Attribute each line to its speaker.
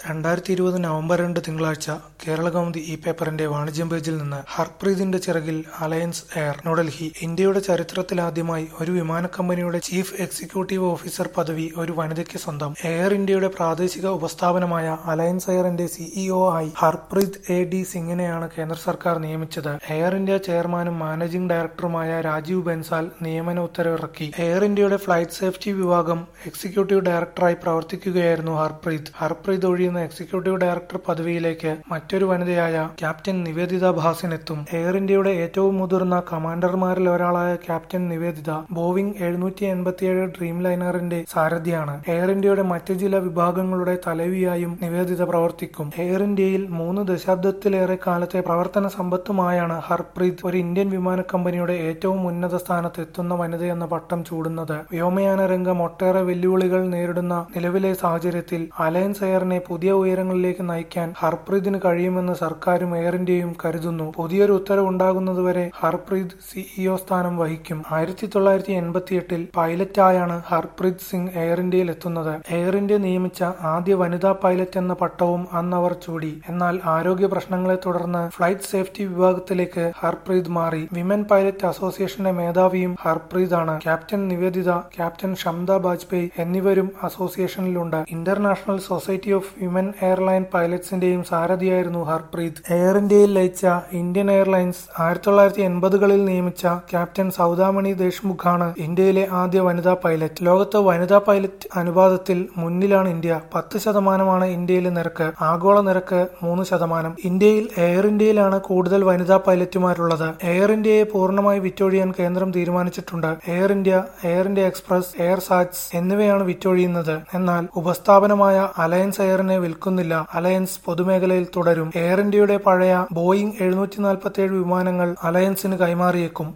Speaker 1: രണ്ടായിരത്തി ഇരുപത് നവംബർ രണ്ട് തിങ്കളാഴ്ച കേരളകൗമുദി ഈ പേപ്പറിന്റെ വാണിജ്യം പേജിൽ നിന്ന് ഹർപ്രീതിന്റെ ചിറകിൽ അലയൻസ് എയർ ന്യൂഡൽഹി ഇന്ത്യയുടെ ചരിത്രത്തിലാദ്യമായി ഒരു വിമാന കമ്പനിയുടെ ചീഫ് എക്സിക്യൂട്ടീവ് ഓഫീസർ പദവി ഒരു വനിതയ്ക്ക് സ്വന്തം എയർ ഇന്ത്യയുടെ പ്രാദേശിക ഉപസ്ഥാപനമായ അലയൻസ് എയറിന്റെ സിഇഒ ആയി ഹർപ്രീത് എ ഡി സിംഗിനെയാണ് കേന്ദ്ര സർക്കാർ നിയമിച്ചത് എയർ ഇന്ത്യ ചെയർമാനും മാനേജിംഗ് ഡയറക്ടറുമായ രാജീവ് ബൻസാൽ നിയമന ഉത്തരവിറക്കി എയർ ഇന്ത്യയുടെ ഫ്ലൈറ്റ് സേഫ്റ്റി വിഭാഗം എക്സിക്യൂട്ടീവ് ഡയറക്ടറായി പ്രവർത്തിക്കുകയായിരുന്നു ഹർപ്രീത് ഹർപ്രീത് ഒഴിയുന്ന എക്സിക്യൂട്ടീവ് ഡയറക്ടർ പദവിയിലേക്ക് മറ്റൊരു വനിതയായ ക്യാപ്റ്റൻ നിവേദിത ഭാസിൻ എത്തും എയർ ഇന്ത്യയുടെ ഏറ്റവും മുതിർന്ന കമാൻഡർമാരിൽ ഒരാളായ ക്യാപ്റ്റൻ നിവേദിത ബോവിംഗ് എഴുന്നൂറ്റി എൺപത്തിയേഴ് ഡ്രീം ലൈനറിന്റെ സാരഥിയാണ് എയർ ഇന്ത്യയുടെ മറ്റ് ചില വിഭാഗങ്ങളുടെ തലവിയായും നിവേദിത പ്രവർത്തിക്കും എയർ ഇന്ത്യയിൽ മൂന്ന് ദശാബ്ദത്തിലേറെ കാലത്തെ പ്രവർത്തന സമ്പത്തുമായാണ് ഹർപ്രീത് ഒരു ഇന്ത്യൻ വിമാന കമ്പനിയുടെ ഏറ്റവും ഉന്നത സ്ഥാനത്ത് എത്തുന്ന വനിതയെന്ന പട്ടം ചൂടുന്നത് വ്യോമയാന രംഗം ഒട്ടേറെ വെല്ലുവിളികൾ നേരിടുന്ന നിലവിലെ സാഹചര്യത്തിൽ അലയൻസ് എയറിനെ പുതിയ ഉയരങ്ങളിലേക്ക് നയിക്കാൻ ഹർപ്രീതിന് കഴിയുമെന്ന് സർക്കാരും എയർ ഇന്ത്യയും കരുതുന്നു പുതിയൊരു ഉത്തരവ് ഉണ്ടാകുന്നതുവരെ ഹർപ്രീത് സിഇഒ സ്ഥാനം വഹിക്കും ആയിരത്തി തൊള്ളായിരത്തി എൺപത്തിയെട്ടിൽ പൈലറ്റായാണ് ഹർപ്രീത് സിംഗ് എയർ ഇന്ത്യയിൽ എത്തുന്നത് എയർ ഇന്ത്യ നിയമിച്ച ആദ്യ വനിതാ പൈലറ്റ് എന്ന പട്ടവും അന്ന് അവർ ചൂടി എന്നാൽ ആരോഗ്യ പ്രശ്നങ്ങളെ തുടർന്ന് ഫ്ലൈറ്റ് സേഫ്റ്റി വിഭാഗത്തിലേക്ക് ഹർപ്രീത് മാറി വിമൻ പൈലറ്റ് അസോസിയേഷന്റെ മേധാവിയും ഹർപ്രീത് ആണ് ക്യാപ്റ്റൻ നിവേദിത ക്യാപ്റ്റൻ ഷംദ ബാജ്പേയി എന്നിവരും അസോസിയേഷനിലുണ്ട് international society of women airline പൈലറ്റ്സിന്റെയും സാരഥിയായിരുന്നു ഹർപ്രീത് എയർ ഇന്ത്യയിൽ ലയിച്ച ഇന്ത്യൻ എയർലൈൻസ് ആയിരത്തി തൊള്ളായിരത്തി എൺപതുകളിൽ നിയമിച്ച ക്യാപ്റ്റൻ സൗദാമണി ദേശ്മുഖാണ് ഇന്ത്യയിലെ ആദ്യ വനിതാ പൈലറ്റ് ലോകത്ത് വനിതാ പൈലറ്റ് അനുപാതത്തിൽ മുന്നിലാണ് ഇന്ത്യ പത്ത് ശതമാനമാണ് ഇന്ത്യയിലെ നിരക്ക് ആഗോള നിരക്ക് മൂന്ന് ശതമാനം ഇന്ത്യയിൽ എയർ ഇന്ത്യയിലാണ് കൂടുതൽ വനിതാ പൈലറ്റുമാരുള്ളത് എയർ ഇന്ത്യയെ പൂർണ്ണമായി വിറ്റൊഴിയാൻ കേന്ദ്രം തീരുമാനിച്ചിട്ടുണ്ട് Air India Air India Express Air SATS എന്നിവയാണ് വിറ്റൊഴിയുന്നത് എന്നാൽ ഉപസ്ഥാപനമായ അലയൻസ് എയറിനെ വിൽക്കുന്നില്ല അലയൻസ് പൊതുമേഖലയിൽ തുടരും എയർ ഇന്ത്യയുടെ പഴയ ബോയിംഗ് എഴുന്നൂറ്റി വിമാനങ്ങൾ അലയൻസിന് കൈമാറിയേക്കും